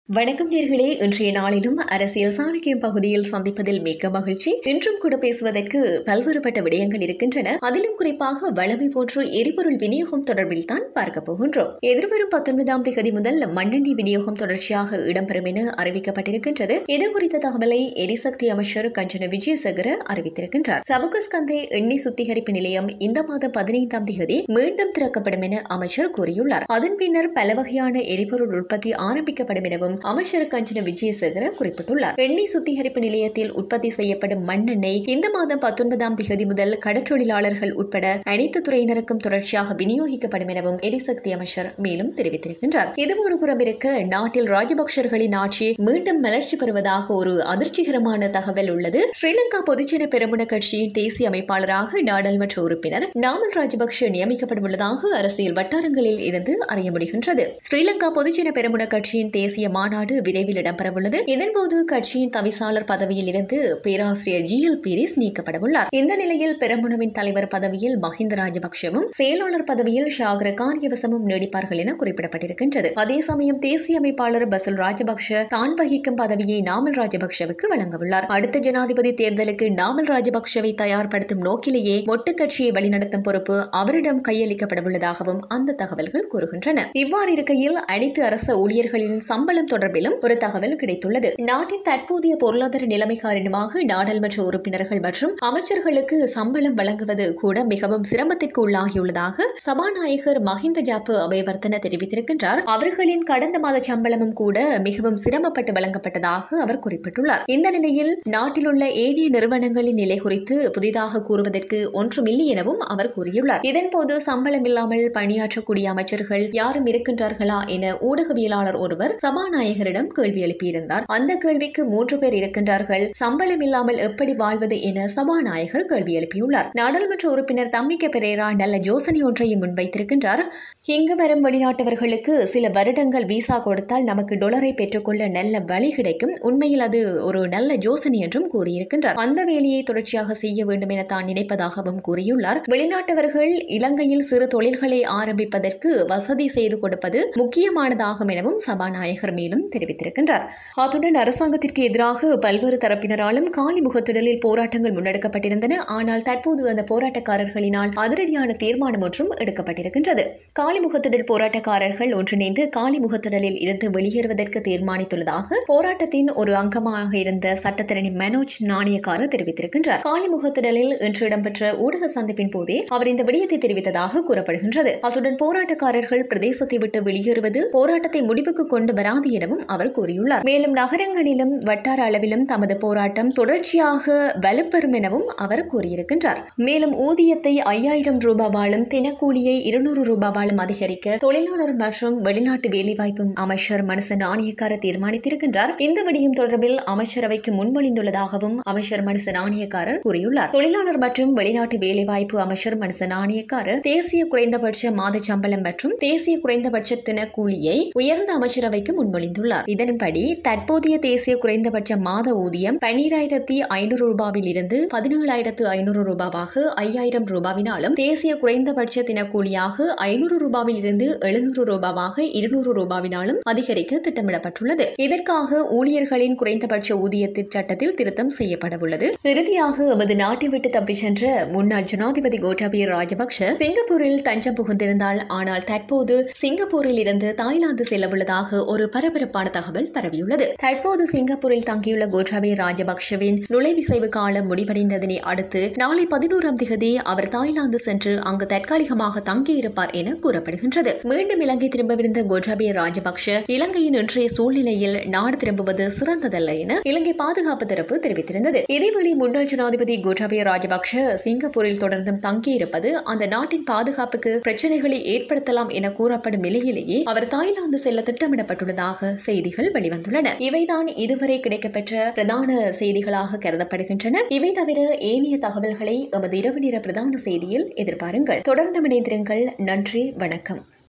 வணக்கம் நேர்களே இன்றைய நாளிலும் அரசியல் சாணக்கியம் பகுதியில் சந்திப்பதில் மிக்க மகிழ்ச்சி இன்றும் கூட பேசுவதற்கு பல்வேறுபட்ட விடயங்கள் இருக்கின்றன அதிலும் குறிப்பாக வளமை போன்று எரிபொருள் விநியோகம் தொடர்பில் தான் பார்க்க போகின்றோம் எதிர்வரும் பத்தொன்பதாம் தேதி முதல் மண்ணெண்ணெய் விநியோகம் தொடர்ச்சியாக இடம்பெறும் என அறிவிக்கப்பட்டிருக்கின்றது இது குறித்த தகவலை எரிசக்தி அமைச்சர் கஞ்சன விஜயசேகர அறிவித்திருக்கின்றார் சபுகஸ்கந்தே எண்ணெய் சுத்திகரிப்பு நிலையம் இந்த மாதம் பதினைந்தாம் தேதி மீண்டும் திறக்கப்படும் என அமைச்சர் கூறியுள்ளார் அதன் பின்னர் பல வகையான எரிபொருள் உற்பத்தி ஆரம்பிக்கப்படும் எனவும் அமைச்சர் கஞ்சன விஜயசேகர குறிப்பிட்டுள்ளார் எண்ணெய் சுத்திகரிப்பு நிலையத்தில் உற்பத்தி செய்யப்படும் மண்ணெண்ணெய் இந்த மாதம் பத்தொன்பதாம் தேதி முதல் கடற்றொழிலாளர்கள் உட்பட அனைத்து துறையினருக்கும் தொடர்ச்சியாக விநியோகிக்கப்படும் எனவும் எரிசக்தி அமைச்சர் மேலும் தெரிவித்திருக்கின்றார் இது ஒரு புறம் இருக்க நாட்டில் ராஜபக்சர்களின் ஆட்சி மீண்டும் மலர்ச்சி பெறுவதாக ஒரு அதிர்ச்சிகரமான தகவல் உள்ளது ஸ்ரீலங்கா பொதுஜன பெரமுன கட்சியின் தேசிய அமைப்பாளராக நாடாளுமன்ற உறுப்பினர் நாமல் ராஜபக்ஷ நியமிக்கப்படவுள்ளதாக அரசியல் வட்டாரங்களில் இருந்து அறிய முடிகின்றது ஸ்ரீலங்கா பொதுஜன பெரமுன கட்சியின் தேசிய மாநாடு விரைவில் இடம்பெறவுள்ளது இதன்போது கட்சியின் தவிசாளர் பதவியில் இருந்து பேராசிரியர் ஜி எல் பீரிஸ் நீக்கப்படவுள்ளார் இந்த நிலையில் பெரமுனவின் தலைவர் பதவியில் மஹிந்த ராஜபக்ஷவும் செயலாளர் பதவியில் ஷாகர காரியவசமும் நீடிப்பார்கள் என குறிப்பிடப்பட்டிருக்கின்றது அதே சமயம் தேசிய அமைப்பாளர் பசுல் ராஜபக்ஷ தான் வகிக்கும் பதவியை நாமல் ராஜபக்ஷவுக்கு வழங்கவுள்ளார் அடுத்த ஜனாதிபதி தேர்தலுக்கு நாமல் ராஜபக்ஷவை தயார்படுத்தும் நோக்கிலேயே மொட்டு கட்சியை வழிநடத்தும் பொறுப்பு அவரிடம் கையளிக்கப்படவுள்ளதாகவும் அந்த தகவல்கள் கூறுகின்றன இவ்வாறு இருக்கையில் அனைத்து அரசு ஊழியர்களின் சம்பளம் தொடர்பிலும் ஒரு தகவல் கிடைத்துள்ளது நாட்டின் தற்போதைய பொருளாதார நிலைமை காரணமாக நாடாளுமன்ற உறுப்பினர்கள் மற்றும் அமைச்சர்களுக்கு சம்பளம் வழங்குவது கூட மிகவும் சிரமத்திற்கு உள்ளாகியுள்ளதாக சபாநாயகர் மஹிந்த ஜாப்பு அபயவர்த்தன தெரிவித்திருக்கின்றார் அவர்களின் கடந்த மாத சம்பளமும் கூட மிகவும் சிரமப்பட்டு வழங்கப்பட்டதாக அவர் குறிப்பிட்டுள்ளார் இந்த நிலையில் நாட்டில் உள்ள ஏனைய நிறுவனங்களின் நிலை குறித்து புதிதாக கூறுவதற்கு ஒன்றுமில்லை எனவும் அவர் கூறியுள்ளார் இதன்போது சம்பளம் இல்லாமல் பணியாற்றக்கூடிய அமைச்சர்கள் யாரும் இருக்கின்றார்களா என ஊடகவியலாளர் ஒருவர் சபாநாயகரிடம் கேள்வி எழுப்பியிருந்தார் அந்த கேள்விக்கு மூன்று பேர் இருக்கின்றார்கள் சம்பளம் இல்லாமல் எப்படி வாழ்வது என சபாநாயகர் கேள்வி எழுப்பியுள்ளார் நாடாளுமன்ற உறுப்பினர் தம்மிக்க பெரேரா நல்ல யோசனை ஒன்றையும் முன்வைத்திருக்கின்றார் இங்கு வரும் வெளிநாட்டவர்களுக்கு சில வருடங்கள் விசா கொடுத்தால் நமக்கு டொலரை பெற்றுக்கொள்ள நல்ல வழி கிடைக்கும் உண்மையில் அது ஒரு நல்ல யோசனை என்றும் கூறியிருக்கின்றார் அந்த வேலையை தொடர்ச்சியாக செய்ய வேண்டும் என தான் நினைப்பதாகவும் கூறியுள்ளார் வெளிநாட்டவர்கள் இலங்கையில் சிறு தொழில்களை ஆரம்பிப்பதற்கு வசதி செய்து கொடுப்பது முக்கியமானதாகும் எனவும் சபாநாயகர் மேலும் தெரிவித்திருக்கின்றார் அத்துடன் அரசாங்கத்திற்கு எதிராக பல்வேறு தரப்பினராலும் காலி முகத்திடலில் போராட்டங்கள் முன்னெடுக்கப்பட்டிருந்தன ஆனால் தற்போது அந்த போராட்டக்காரர்களினால் அதிரடியான தீர்மானம் ஒன்றும் எடுக்கப்பட்டிருக்கின்றது காலிமுகத்திடல் போராட்டக்காரர்கள் ஒன்றிணைந்து காலிமுகத்திடலில் இருந்து வெளியேறுவதற்கு தீர்மானித்துள்ளதாக போராட்டத்தின் ஒரு அங்கமாக இருந்த சட்டத்திரணி மனோஜ் நாணயக்காரர் தெரிவித்திருக்கின்றார் காலிமுகத்திடலில் இன்று இடம்பெற்ற ஊடக சந்திப்பின் போதே அவர் இந்த விடயத்தை தெரிவித்ததாக கூறப்படுகின்றது அத்துடன் போராட்டக்காரர்கள் பிரதேசத்தை விட்டு வெளியேறுவது போராட்டத்தை முடிவுக்கு கொண்டு வராது எனவும் அவர் கூறியுள்ளார் மேலும் நகரங்களிலும் வட்டார அளவிலும் தமது போராட்டம் தொடர்ச்சியாக வலுப்பெறும் எனவும் அவர் கூறியிருக்கின்றார் மேலும் ஊதியத்தை ஐயாயிரம் ரூபாவாலும் தினக்கூலியை இருநூறு ரூபாவாலும் அதிகரிக்க தொழிலாளர் மற்றும் வெளிநாட்டு வேலைவாய்ப்பு அமைச்சர் மனச நாணயக்கார தீர்மானித்திருக்கின்றார் இந்த விடயம் தொடர்பில் அமைச்சரவைக்கு முன்மொழிந்துள்ளதாகவும் அமைச்சர் மனச நாணயக்காரர் கூறியுள்ளார் தொழிலாளர் மற்றும் வெளிநாட்டு வேலைவாய்ப்பு அமைச்சர் மனச நாணயக்காரர் தேசிய குறைந்தபட்ச மாத சம்பளம் மற்றும் தேசிய குறைந்தபட்ச தினக்கூலியை உயர்ந்த அமைச்சரவைக்கு முன்மொழிந்துள்ளார் இதன்படி தற்போதைய தேசிய குறைந்தபட்ச மாத ஊதியம் பன்னிராயிரத்தி ஐநூறு ரூபாவில் இருந்து பதினேழாயிரத்து ஐநூறு ரூபாவாக ஐயாயிரம் ரூபாவினாலும் தேசிய குறைந்தபட்ச தினக்கூலியாக ஐநூறு ரூபாவில் இருந்து எழுநூறு ரூபாவாக இருநூறு ரூபாவினாலும் அதிகரிக்க திட்டமிடப்பட்டுள்ளது இதற்காக ஊழியர்களின் குறைந்தபட்ச ஊதிய சட்டத்தில் திருத்தம் செய்யப்படவுள்ளது இறுதியாக எமது நாட்டை விட்டு தப்பிச் சென்ற முன்னாள் ஜனாதிபதி கோட்டாபய ராஜபக்ஷ சிங்கப்பூரில் தஞ்சம் புகுந்திருந்தால் ஆனால் தற்போது சிங்கப்பூரில் இருந்து தாய்லாந்து செல்லவுள்ளதாக ஒரு பரபரப்பான தகவல் பரவியுள்ளது தற்போது சிங்கப்பூரில் தங்கியுள்ள கோட்டாபய ராஜபக்ஷவின் நுழைவிசைவு காலம் முடிவடைந்ததனை அடுத்து நாளை பதினோராம் திகதி அவர் தாய்லாந்து சென்று அங்கு தற்காலிகமாக தங்கியிருப்பார் என கூறப்படுகின்றது மீண்டும் இலங்கை திரும்பவிருந்த கோட்டாபய ராஜபக்ஷ இலங்கையின் இன்றைய சூழ்நிலையில் நாடு திரும்புவது சிறந்ததல்ல என இலங்கை பாதுகாப்பு தரப்பு தெரிவித்திருந்தது இதேவேளை முன்னாள் ஜனாதிபதி கோட்டாபய ராஜபக்ஷ சிங்கப்பூரில் தொடர்ந்தும் தங்கியிருப்பது அந்த நாட்டின் பாதுகாப்புக்கு பிரச்சனைகளை ஏற்படுத்தலாம் என கூறப்படும் நிலையிலேயே அவர் தாய்லாந்து செல்ல திட்டமிடப்பட்டுள்ளதாக செய்திகள் வெளிவந்துள்ளன இவைதான் இதுவரை கிடைக்கப்பெற்ற பிரதான செய்திகளாக கருதப்படுகின்றன இவை தவிர ஏனைய தகவல்களை எமது இரவு நேர பிரதான செய்தியில் எதிர்பாருங்கள் தொடர்ந்து இணைந்திருங்கள் நன்றி வணக்கம்